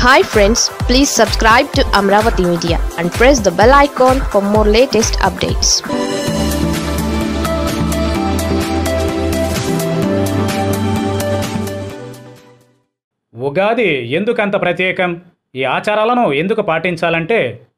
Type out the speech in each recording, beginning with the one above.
hi friends please subscribe to Amaravati media and press the bell icon for more latest updates Ugadi ఎందుకంత ప్రత్యేకం ఈ ఆచారాలను ఎందుకు పాటించాలంటే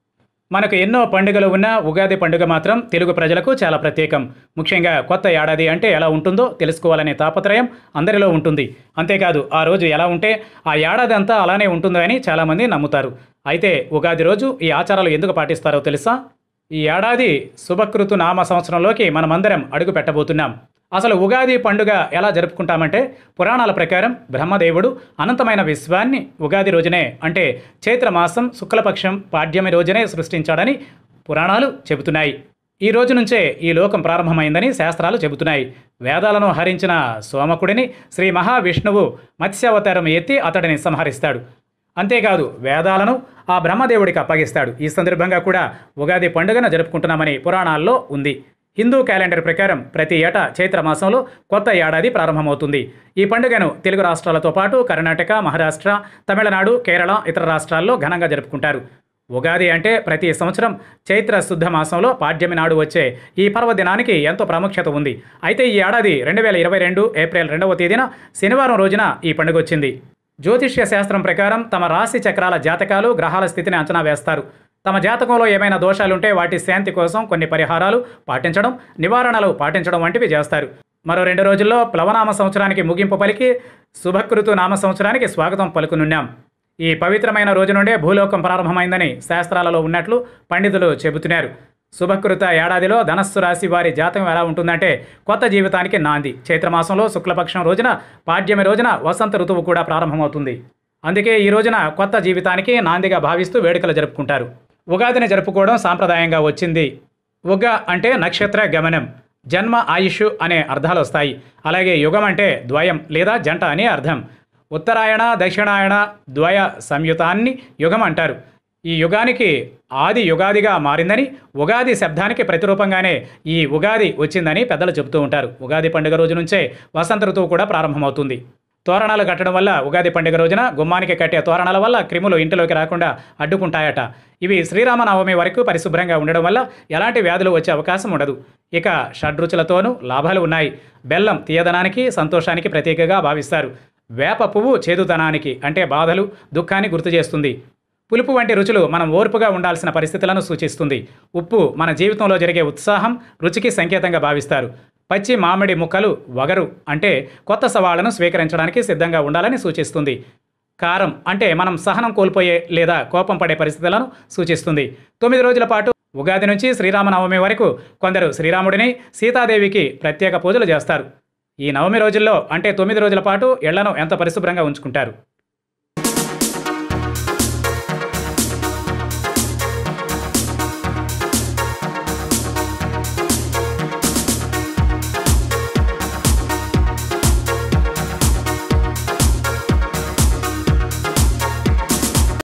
మనకు ఎన్నో పండుగలు ఉన్నా ఉగాది పండుగ మాత్రం తెలుగు ప్రజలకు చాలా ప్రత్యేకం ముఖ్యంగా కొత్త ఏడాది అంటే ఎలా ఉంటుందో తెలుసుకోవాలనే తాపత్రయం అందరిలో ఉంటుంది అంతేకాదు ఆ రోజు ఎలా ఉంటే ఆ ఏడాది అంతా అలానే ఉంటుందో అని చాలామంది నమ్ముతారు అయితే ఉగాది రోజు ఈ ఆచారాలు ఎందుకు పాటిస్తారో తెలుసా ఈ ఏడాది శుభకృతు నామ సంవత్సరంలోకి మనమందరం అడుగు పెట్టబోతున్నాం అసలు ఉగాది పండుగ ఎలా జరుపుకుంటామంటే పురాణాల ప్రకారం బ్రహ్మదేవుడు అనంతమైన విశ్వాన్ని ఉగాది రోజునే అంటే చైత్ర మాసం శుక్లపక్షం పాడ్యమి రోజునే సృష్టించాడని పురాణాలు చెబుతున్నాయి ఈ రోజు నుంచే ఈ లోకం ప్రారంభమైందని శాస్త్రాలు చెబుతున్నాయి వేదాలను హరించిన సోమకుడిని శ్రీ మహావిష్ణువు మత్స్యావతారం ఎత్తి అతడిని సంహరిస్తాడు అంతేకాదు వేదాలను ఆ బ్రహ్మదేవుడికి అప్పగిస్తాడు ఈ సందర్భంగా కూడా ఉగాది పండుగను జరుపుకుంటున్నామని పురాణాల్లో ఉంది హిందూ క్యాలెండర్ ప్రకారం ప్రతి ఏటా చైత్ర మాసంలో కొత్త ఏడాది ప్రారంభమవుతుంది ఈ పండుగను తెలుగు రాష్ట్రాలతో పాటు కర్ణాటక మహారాష్ట్ర తమిళనాడు కేరళ ఇతర రాష్ట్రాల్లో ఘనంగా జరుపుకుంటారు ఉగాది అంటే ప్రతి సంవత్సరం చైత్ర శుద్ధ మాసంలో పాడ్యమి నాడు వచ్చే ఈ పర్వదినానికి ఎంతో ప్రాముఖ్యత ఉంది అయితే ఈ ఏడాది రెండు వేల ఇరవై రెండు ఏప్రిల్ రెండవ తేదీన శనివారం రోజున ఈ పండుగ వచ్చింది జ్యోతిష్య శాస్త్రం ప్రకారం తమ రాశి చక్రాల జాతకాలు గ్రహాల స్థితిని అంచనా వేస్తారు తమ జాతకంలో ఏమైనా దోషాలుంటే వాటి శాంతి కోసం కొన్ని పరిహారాలు పాటించడం నివారణలు పాటించడం వంటివి చేస్తారు మరో రెండు రోజుల్లో ప్లవనామ సంవత్సరానికి ముగింపు పలికి శుభకృతు నామ సంవత్సరానికి స్వాగతం పలుకునున్నాం ఈ పవిత్రమైన రోజు నుండే భూలోకం ప్రారంభమైందని శాస్త్రాలలో ఉన్నట్లు పండితులు చెబుతున్నారు శుభకృత ఏడాదిలో ధనస్సు రాశి వారి జాతకం ఎలా ఉంటుందంటే కొత్త జీవితానికి నాంది చైత్రమాసంలో శుక్లపక్షం రోజున పాడ్యమి రోజున వసంత ఋతువు కూడా ప్రారంభమవుతుంది అందుకే ఈ రోజున కొత్త జీవితానికి నాందిగా భావిస్తూ వేడుకలు జరుపుకుంటారు ఉగాదిని జరుపుకోవడం సాంప్రదాయంగా వచ్చింది ఉగ అంటే నక్షత్ర గమనం జన్మ ఆయుష్ అనే అర్థాలు వస్తాయి అలాగే యుగం అంటే ద్వయం లేదా జంట అని అర్థం ఉత్తరాయణ దక్షిణాయన ద్వయ సంయుతాన్ని యుగం అంటారు ఈ యుగానికి ఆది యుగాదిగా మారిందని ఉగాది శబ్దానికి ప్రతిరూపంగానే ఈ ఉగాది వచ్చిందని పెద్దలు చెబుతూ ఉంటారు ఉగాది పండుగ రోజు నుంచే వసంత ఋతువు కూడా ప్రారంభమవుతుంది తోరణాలు కట్టడం వల్ల ఉగాది పండుగ రోజున గుమ్మానికి కట్టే తోరణాల వల్ల క్రిములు ఇంటిలోకి రాకుండా అడ్డుకుంటాయట ఇవి శ్రీరామనవమి వరకు పరిశుభ్రంగా ఉండడం వల్ల ఎలాంటి వ్యాధులు వచ్చే అవకాశం ఉండదు ఇక షడ్రుచులతోనూ లాభాలు ఉన్నాయి బెల్లం తీయదనానికి సంతోషానికి ప్రతీకగా భావిస్తారు వేప పువ్వు చేదుతనానికి అంటే బాధలు దుఃఖాన్ని గుర్తు చేస్తుంది పులుపు వంటి రుచులు మనం ఓర్పుగా ఉండాల్సిన పరిస్థితులను సూచిస్తుంది ఉప్పు మన జీవితంలో జరిగే ఉత్సాహం రుచికి సంకేతంగా భావిస్తారు పచ్చి మామిడి ముక్కలు వగరు అంటే కొత్త సవాళ్లను స్వీకరించడానికి సిద్ధంగా ఉండాలని సూచిస్తుంది కారం అంటే మనం సహనం కోల్పోయే లేదా కోపం పడే పరిస్థితులను సూచిస్తుంది తొమ్మిది రోజుల పాటు ఉగాది నుంచి శ్రీరామనవమి వరకు కొందరు శ్రీరాముడిని సీతాదేవికి ప్రత్యేక పూజలు చేస్తారు ఈ నవమి రోజుల్లో అంటే తొమ్మిది రోజుల పాటు ఇళ్లను ఎంత పరిశుభ్రంగా ఉంచుకుంటారు